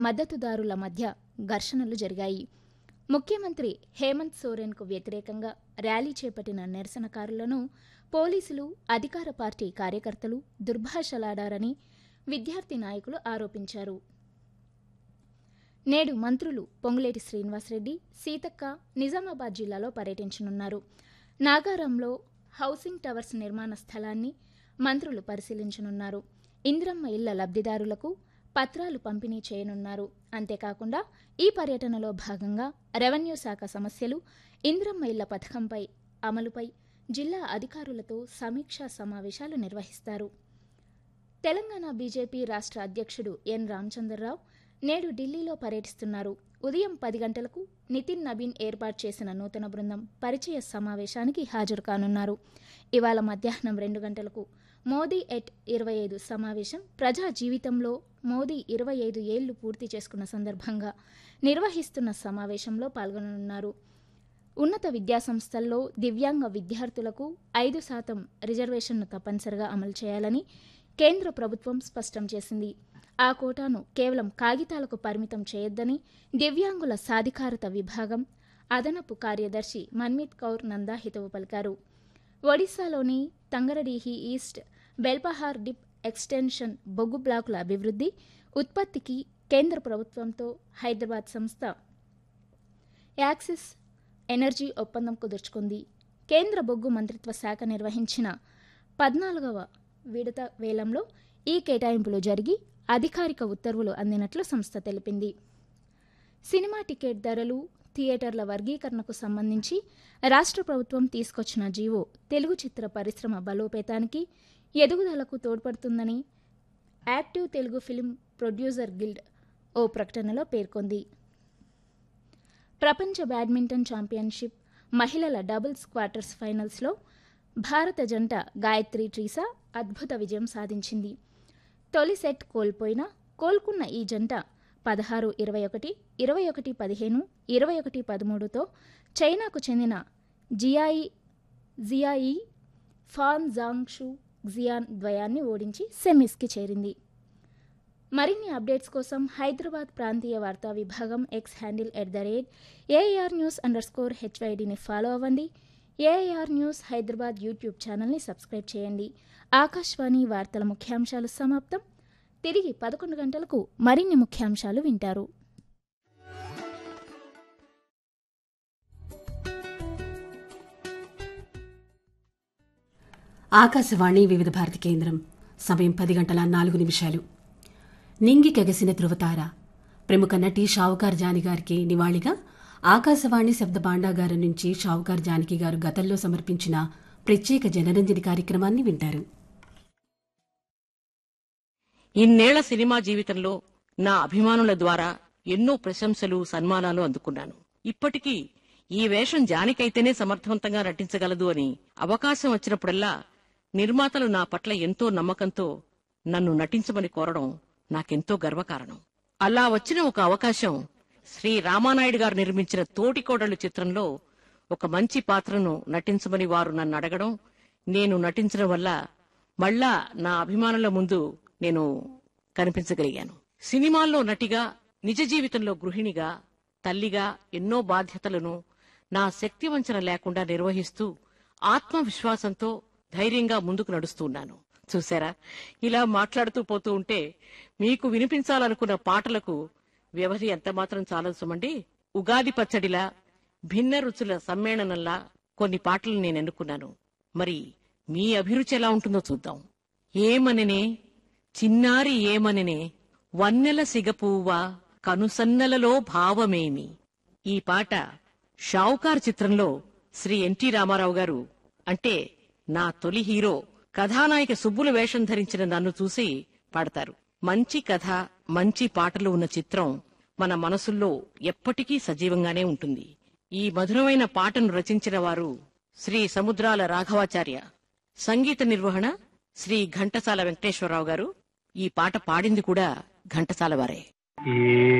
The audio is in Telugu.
మద్దతుదారుల మధ్య ఘర్షణలు జరిగాయి ముఖ్యమంత్రి హేమంత్ సోరెన్కు వ్యతిరేకంగా ర్యాలీ చేపట్టిన నిరసనకారులను పోలీసులు అధికార పార్టీ కార్యకర్తలు దుర్భాషలాడారని విద్యార్థి నాయకులు ఆరోపించారు నేడు మంత్రులు పొంగులేటి శ్రీనివాసరెడ్డి సీతక్క నిజామాబాద్ జిల్లాలో పర్యటించనున్నారు నాగారంలో హౌసింగ్ టవర్స్ నిర్మాణ స్థలాన్ని మంత్రులు పరిశీలించనున్నారు ఇంద్రమ్మ ఇళ్ల లబ్ధిదారులకు పత్రాలు పంపిణీ చేయనున్నారు అంతేకాకుండా ఈ పర్యటనలో భాగంగా రెవెన్యూ శాఖ సమస్యలు ఇంద్రమ్మ ఇళ్ల పథకంపై అమలుపై జిల్లా అధికారులతో సమీక్షా సమావేశాలు నిర్వహిస్తారు తెలంగాణ బీజేపీ రాష్ట్ర అధ్యక్షుడు ఎన్ రామచంద్రరావు నేడు ఢిల్లీలో పర్యటిస్తున్నారు ఉదయం పది గంటలకు నితిన్ నబీన్ ఏర్పాటు చేసిన నూతన బృందం పరిచయ సమావేశానికి హాజరు కానున్నారు ఇవాళ మధ్యాహ్నం రెండు గంటలకు మోదీ ఎట్ ఇరవై ఐదు సమావేశం ప్రజా జీవితంలో మోదీ ఇరవై ఐదు ఏళ్లు పూర్తి చేసుకున్న సందర్భంగా నిర్వహిస్తున్న సమావేశంలో పాల్గొననున్నారు ఉన్నత విద్యాసంస్థల్లో దివ్యాంగ విద్యార్థులకు ఐదు శాతం రిజర్వేషన్ను తప్పనిసరిగా అమలు చేయాలని కేంద్ర ప్రభుత్వం స్పష్టం చేసింది ఆ కోటాను కేవలం కాగితాలకు పరిమితం చేయొద్దని దివ్యాంగుల సాధికారత విభాగం అదనపు కార్యదర్శి మన్మీత్ కౌర్ నందా హితవు పలికారు ఒడిశాలోని Tangaradihi east Belpahar dip extension బొగ్గు బ్లాకుల అభివృద్ధి ఉత్పత్తికి కేంద్ర ప్రభుత్వంతో హైదరాబాద్ సంస్థ యాక్సిస్ ఎనర్జీ ఒప్పందం కుదుర్చుకుంది కేంద్ర బొగ్గు మంత్రిత్వ శాఖ నిర్వహించిన పద్నాలుగవ విడత వేలంలో ఈ కేటాయింపులు జరిగి అధికారిక ఉత్తర్వులు అందినట్లు సంస్థ తెలిపింది సినిమా టికెట్ ధరలు థియేటర్ల వర్గీకరణకు సంబంధించి రాష్ట్ర ప్రభుత్వం తీసుకొచ్చిన జీవో తెలుగు చిత్ర పరిశ్రమ బలోపేతానికి ఎదుగుదలకు తోడ్పడుతుందని active Telugu film producer guild ఓ ప్రకటనలో పేర్కొంది ప్రపంచ బ్యాడ్మింటన్ ఛాంపియన్షిప్ మహిళల డబుల్స్ క్వార్టర్స్ ఫైనల్స్లో భారత జంట గాయత్రి ట్రీసా అద్భుత విజయం సాధించింది తొలి సెట్ కోల్పోయినా కోలుకున్న ఈ జంట పదహారు ఇరవై ఒకటి ఇరవై ఒకటి పదిహేను ఇరవై ఒకటి పదమూడుతో చైనాకు చెందిన జియాయి జియాయి ఫాన్ జాంగ్షు జియాన్ ద్వయాన్ని ఓడించి సెమీస్కి చేరింది మరిన్ని అప్డేట్స్ కోసం హైదరాబాద్ ప్రాంతీయ వార్తా విభాగం X handle at the rate A R news underscore హెచ్వైడిని ఫాలో అవ్వండి ఏఆర్ న్యూస్ హైదరాబాద్ యూట్యూబ్ ఛానల్ని సబ్స్క్రైబ్ చేయండి ఆకాశవాణి వార్తల ముఖ్యాంశాలు సమాప్తం తిరిగి పదకొండు గంటలకు మరిన్ని ముఖ్యాంశాలు వింటారు ఆకాశవాణి వివిధ భారతి కేంద్రం సమయం పది గంటల నాలుగు నిమిషాలు నింగి కగసిన ధృవతార ప్రముఖ నటి షావుకార్ జాని గారికి నివాళిగా ఆకాశవాణి శబ్ద భాండాగారం నుంచి షావుకార్ జానకి గారు గతంలో సమర్పించిన ప్రత్యేక జనరంజని కార్యక్రమాన్ని వింటారు ఇన్నేళ్ల సినిమా జీవితంలో నా అభిమానుల ద్వారా ఎన్నో ప్రశంసలు సన్మానాలు అందుకున్నాను ఇప్పటికీ ఈ వేషం జానికైతేనే సమర్థవంతంగా నటించగలదు అని అవకాశం వచ్చినప్పుడల్లా నిర్మాతలు నా పట్ల ఎంతో నమ్మకంతో నన్ను నటించమని కోరడం నాకెంతో గర్వకారణం అలా వచ్చిన ఒక అవకాశం శ్రీ రామానాయుడు గారు నిర్మించిన తోటికోడలు చిత్రంలో ఒక మంచి పాత్రను నటించమని వారు నన్ను అడగడం నేను నటించడం వల్ల మళ్ళా నా అభిమానుల ముందు నేను కనిపించగలిగాను సినిమాల్లో నటిగా నిజ జీవితంలో గృహిణిగా తల్లిగా ఎన్నో బాధ్యతలను నా శక్తి వంచన లేకుండా నిర్వహిస్తూ ఆత్మవిశ్వాసంతో ధైర్యంగా ముందుకు నడుస్తున్నాను చూసారా ఇలా మాట్లాడుతూ పోతూ ఉంటే మీకు వినిపించాలనుకున్న పాటలకు వ్యవధి ఎంత మాత్రం చాలదు సుమండి ఉగాది పచ్చడిలా భిన్న రుచుల సమ్మేళనంలా కొన్ని పాటలు నేను ఎన్నుకున్నాను మరి మీ అభిరుచి ఎలా ఉంటుందో చూద్దాం ఏమననే చిన్నారి ఏమననే వన్నెల సిగపువ్వ కనుసన్నలలో భావమేమి ఈ పాట షావుకార్ చిత్రంలో శ్రీ ఎన్టీ రామారావు గారు అంటే నా తొలి హీరో కథానాయక సుబ్బుల వేషం ధరించిన నన్ను చూసి పాడతారు మంచి కథ మంచి పాటలు ఉన్న చిత్రం మన మనసుల్లో ఎప్పటికీ సజీవంగానే ఉంటుంది ఈ మధురమైన పాటను రచించిన వారు శ్రీ సముద్రాల రాఘవాచార్య సంగీత నిర్వహణ శ్రీ ఘంటసాల వెంకటేశ్వరరావు గారు ఈ పాట పాడింది కూడా ఘంటసాల వారే ఏ